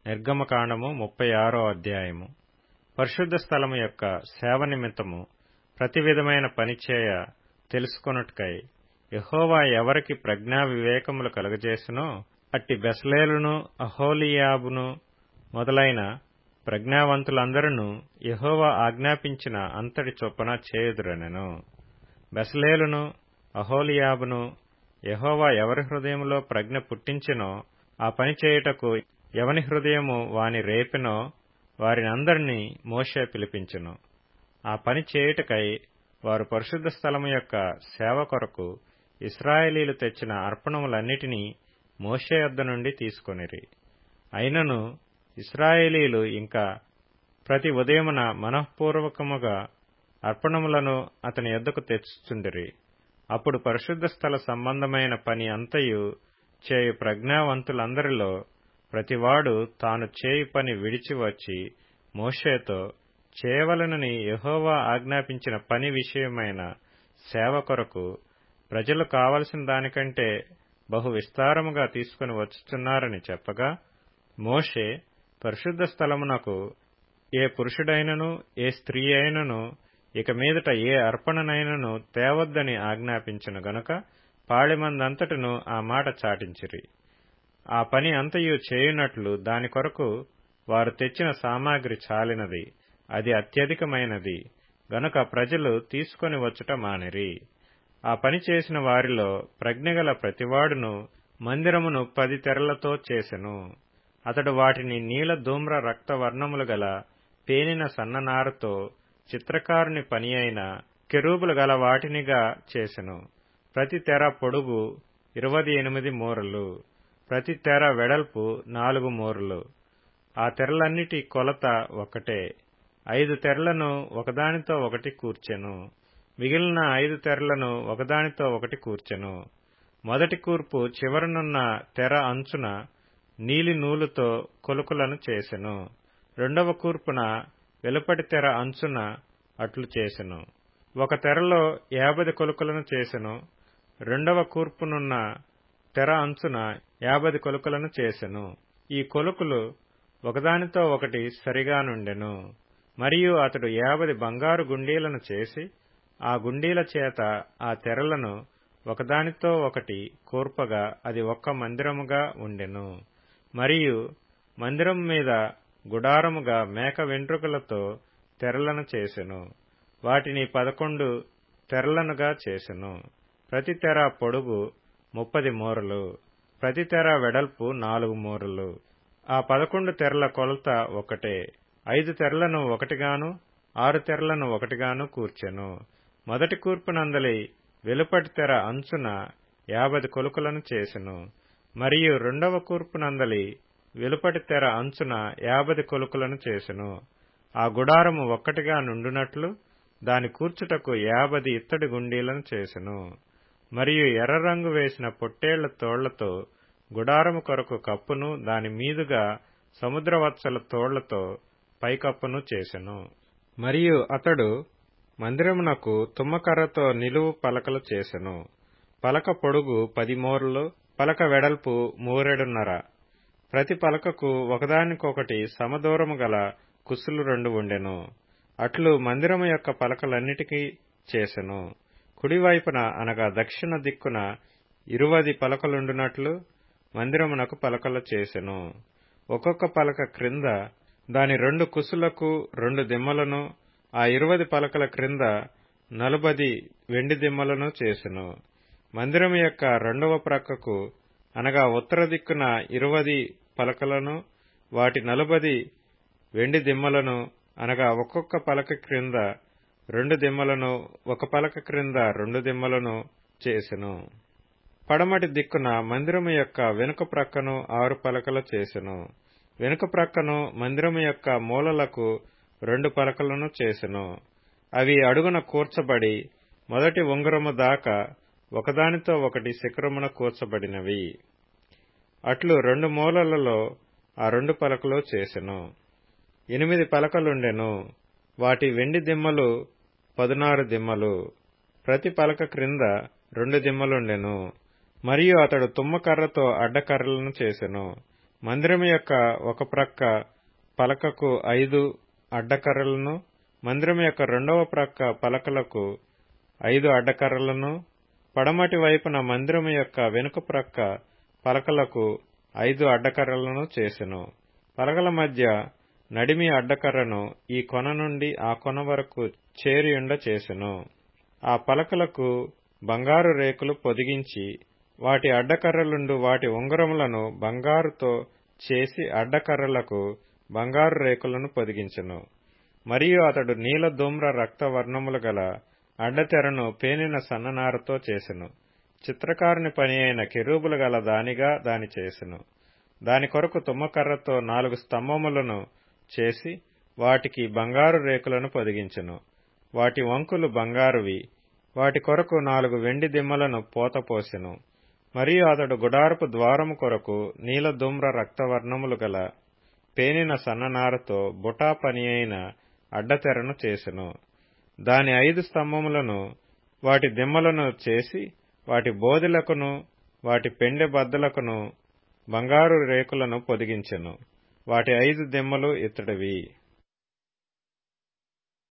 నిర్గమకాండము ముప్పై ఆరో అధ్యాయము పరిశుద్ధ స్థలము యొక్క సేవ నిమిత్తము ప్రతి విధమైన పనిచేయ తెలుసుకొనుటకై యహోవా ఎవరికి ప్రజ్ఞా వివేకములు కలుగజేసినో అట్టి బెసలేలును అహోలియాబును మొదలైన ప్రజ్ఞావంతులందరూ యహోవా ఆజ్ఞాపించిన అంతటి చొప్పున చేయుదురనెను బెసలేలును అహోలియాబును యహోవా ఎవరి హృదయంలో ప్రజ్ఞ పుట్టించినో ఆ పని చేయుటకు ఎవని హృదయము వాని రేపినో వారినందరినీ మోషే పిలిపించెను ఆ పని చేయుటకై వారు పరిశుద్ధ స్థలము యొక్క సేవ కొరకు ఇస్రాయేలీలు తెచ్చిన అర్పణములన్నిటినీ మోషే యొద్ద నుండి తీసుకొనిరి అయినను ఇస్రాయేలీలు ఇంకా ప్రతి ఉదయమున మనఃపూర్వకముగా అర్పణములను అతని యొద్దకు తెచ్చుచుండిరి అప్పుడు పరిశుద్ధ స్థల సంబంధమైన పని అంతయు చేయు ప్రజ్ఞావంతులందరిలో ప్రతివాడు తాను చేయు పని విడిచి వచ్చి మోషేతో చేయవలనని యహోవా ఆజ్ఞాపించిన పని విషయమైన సేవ కొరకు ప్రజలు కావలసిన దానికంటే బహు విస్తారముగా తీసుకుని వచ్చుచున్నారని చెప్పగా మోషే పరిశుద్ధ స్థలమునకు ఏ పురుషుడైనను ఏ స్త్రీ అయినను ఇక మీదట ఏ అర్పణనైనను తేవద్దని ఆజ్ఞాపించను గనుక పాళెమందంతటను ఆ మాట చాటించిరి ఆ పని అంతయు చేయునట్లు దాని కొరకు వారు తెచ్చిన సామాగ్రి చాలినది అది అత్యధికమైనది గనుక ప్రజలు తీసుకొని వచ్చుట మానిరి ఆ పని చేసిన వారిలో ప్రజ్ఞగల ప్రతివాడును మందిరమును పది తెరలతో చేసెను అతడు వాటిని నీల ధూమ్ర రక్త వర్ణములు గల పేనిన సన్ననారతో చిత్రకారుని పని అయిన కెరూబులు గల వాటినిగా చేసెను ప్రతి తెర పొడుగు ఇరవై ఎనిమిది మూరలు ప్రతి తెర వెడల్పు నాలుగు మూరలు ఆ తెరలన్నిటి కొలత ఒకటే ఐదు తెరలను ఒకదానితో ఒకటి కూర్చెను మిగిలిన ఐదు తెరలను ఒకదానితో ఒకటి కూర్చెను మొదటి కూర్పు చివరనున్న తెర అంచున నీలి నూలుతో కొలుకులను చేసెను రెండవ కూర్పున వెలుపటి తెర అంచున అట్లు చేసెను ఒక తెరలో యాభై కొలుకులను చేసెను రెండవ కూర్పునున్న తెర అంచున యాభై కొలుకులను చేసెను ఈ కొలుకులు ఒకదానితో ఒకటి సరిగా నుండెను మరియు అతడు యాభై బంగారు గుండీలను చేసి ఆ గుండీల చేత ఆ తెరలను ఒకదానితో ఒకటి కూర్పగా అది ఒక్క మందిరముగా ఉండెను మరియు మందిరం మీద గుడారముగా మేక వెంట్రుకలతో తెరలను చేసెను వాటిని పదకొండు తెరలనుగా చేసెను ప్రతి తెర పొడుగు ముప్పది మూరలు ప్రతి తెర వెడల్పు నాలుగు మూరలు ఆ పదకొండు తెరల కొలత ఒకటే ఐదు తెరలను ఒకటిగాను ఆరు తెరలను ఒకటిగాను కూర్చెను మొదటి కూర్పునందలి వెలుపటి తెర అంచున యాభై కొలుకులను చేసెను మరియు రెండవ కూర్పునందలి వెలుపటి తెర అంచున యాభై కొలుకులను చేసెను ఆ గుడారము ఒక్కటిగా నుండునట్లు దాని కూర్చుటకు యాభది ఇత్తడి గుండీలను చేసెను మరియు ఎర్ర రంగు వేసిన పొట్టేళ్ల తోళ్లతో గుడారము కొరకు కప్పును దాని మీదుగా సముద్రవత్సల తోళ్లతో పైకప్పును చేసెను మరియు అతడు మందిరమునకు తుమ్మకర్రతో నిలువు పలకలు చేసెను పలక పొడుగు పది మోర్లు పలక వెడల్పు మూరెడున్నర ప్రతి పలకకు ఒకదానికొకటి సమదూరము గల కుసులు రెండు ఉండెను అట్లు మందిరము యొక్క పలకలన్నిటికీ చేసెను కుడివైపున అనగా దక్షిణ దిక్కున ఇరువది పలకలుండునట్లు మందిరమునకు పలకలు చేసెను ఒక్కొక్క పలక క్రింద దాని రెండు కుసులకు రెండు దిమ్మలను ఆ ఇరువది పలకల క్రింద నలుబది వెండి దిమ్మలను చేసెను మందిరము యొక్క రెండవ ప్రక్కకు అనగా ఉత్తర దిక్కున ఇరువది పలకలను వాటి నలుబది వెండి దిమ్మలను అనగా ఒక్కొక్క పలక క్రింద రెండు దిమ్మలను ఒక పలక క్రింద రెండు దిమ్మలను చేసెను పడమటి దిక్కున మందిరము యొక్క వెనుక ప్రక్కను ఆరు పలకలు చేసెను వెనుక ప్రక్కను మందిరము యొక్క మూలలకు రెండు పలకలను చేసెను అవి అడుగున కూర్చబడి మొదటి ఉంగరము దాకా ఒకదానితో ఒకటి శిఖరమున కూర్చబడినవి అట్లు రెండు మూలలలో ఆ రెండు పలకలు చేసెను ఎనిమిది పలకలుండెను వాటి వెండి దిమ్మలు పదునారు దిమ్మలు ప్రతి పలక క్రింద రెండు దిమ్మలుండెను మరియు అతడు తుమ్మకర్రతో అడ్డకర్రలను చేసెను మందిరము యొక్క ఒక ప్రక్క పలకకు ఐదు అడ్డకర్రలను మందిరం యొక్క రెండవ ప్రక్క పలకలకు ఐదు అడ్డకర్రలను పడమటి వైపున మందిరము యొక్క వెనుక ప్రక్క పలకలకు ఐదు అడ్డకర్రలను చేసెను పలకల మధ్య నడిమి అడ్డకర్రను ఈ కొన నుండి ఆ కొన వరకు చేరియుండ చేసెను ఆ పలకలకు బంగారు రేకులు పొదిగించి వాటి అడ్డకర్రలుండు వాటి ఉంగరములను బంగారుతో చేసి అడ్డకర్రలకు బంగారు రేకులను పొదిగించెను మరియు అతడు నీల ధూమ్ర రక్త వర్ణములు గల అడ్డతెరను పేనిన సన్ననారతో చేసెను చిత్రకారుని పని అయిన కెరూబులు గల దానిగా దాని చేసెను దాని కొరకు తుమ్మకర్రతో నాలుగు స్తంభములను చేసి వాటికి బంగారు రేకులను పొదిగించెను వాటి వంకులు బంగారువి వాటి కొరకు నాలుగు వెండి దిమ్మలను పోతపోసెను మరియు అతడు గుడారపు ద్వారము కొరకు నీల ధూమ్ర రక్తవర్ణములు గల పేనిన సన్ననారతో బుటా పని అయిన అడ్డతెరను చేసెను దాని ఐదు స్తంభములను వాటి దిమ్మలను చేసి వాటి బోధులకును వాటి పెండె బద్దలకును బంగారు రేకులను పొదిగించెను వాటి ఐదు దిమ్మలు ఇత్తడివి